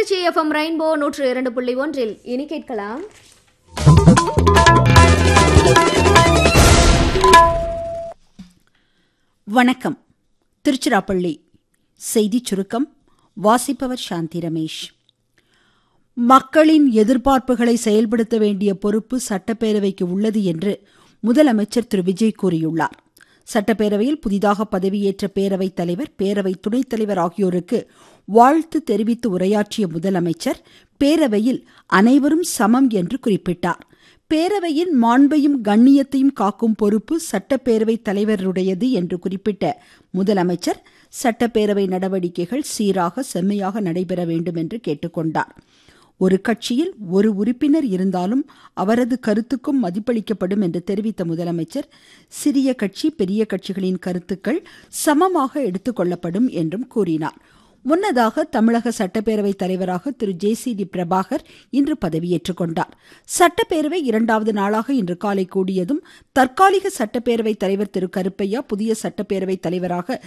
Trichy FM rainbow நூற்று இரண்டு புள்ளி ஒன்றில் இனி கேட்கலாம் வணக்கம் திருச்சிராப்பள்ளி செய்திச் சுருக்கம் வாசிப்பவர் சாந்தி ரமேஷ் மக்களின் எதிர்பார்ப்புகளை செயல்படுத்த வேண்டிய பொறுப்பு சட்டப்பேரவைக்கு உள்ளது என்று முதலமைச்சர் திரு விஜய் கூறியுள்ளார் சட்டப்பேரவையில் புதிதாக பதவியேற்ற பேரவைத் தலைவர் பேரவை துணைத் தலைவர் ஆகியோருக்கு வாழ்த்து தெரிவித்து உரையாற்றிய முதலமைச்சர் பேரவையில் அனைவரும் சமம் என்று குறிப்பிட்டார் பேரவையின் மாண்பையும் கண்ணியத்தையும் காக்கும் பொறுப்பு சட்டப்பேரவை தலைவருடையது என்று குறிப்பிட்ட முதலமைச்சர் சட்டப்பேரவை நடவடிக்கைகள் சீராக செம்மையாக நடைபெற வேண்டும் என்று கேட்டுக்கொண்டார் ஒரு கட்சியில் ஒரு உறுப்பினர் இருந்தாலும் அவரது கருத்துக்கும் மதிப்பளிக்கப்படும் என்று தெரிவித்த முதலமைச்சர் சிறிய கட்சி பெரிய கட்சிகளின் கருத்துக்கள் சமமாக எடுத்துக்கொள்ளப்படும் என்றும் கூறினார் முன்னதாக தமிழக சட்டப்பேரவை தலைவராக திரு ஜே சி டி பிரபாகர் இன்று பதவியேற்றுக் கொண்டார் சட்டப்பேரவை இரண்டாவது நாளாக இன்று காலை கூடியதும் தற்காலிக சட்டப்பேரவை தலைவர் திரு கருப்பையா புதிய சட்டப்பேரவை தலைவராக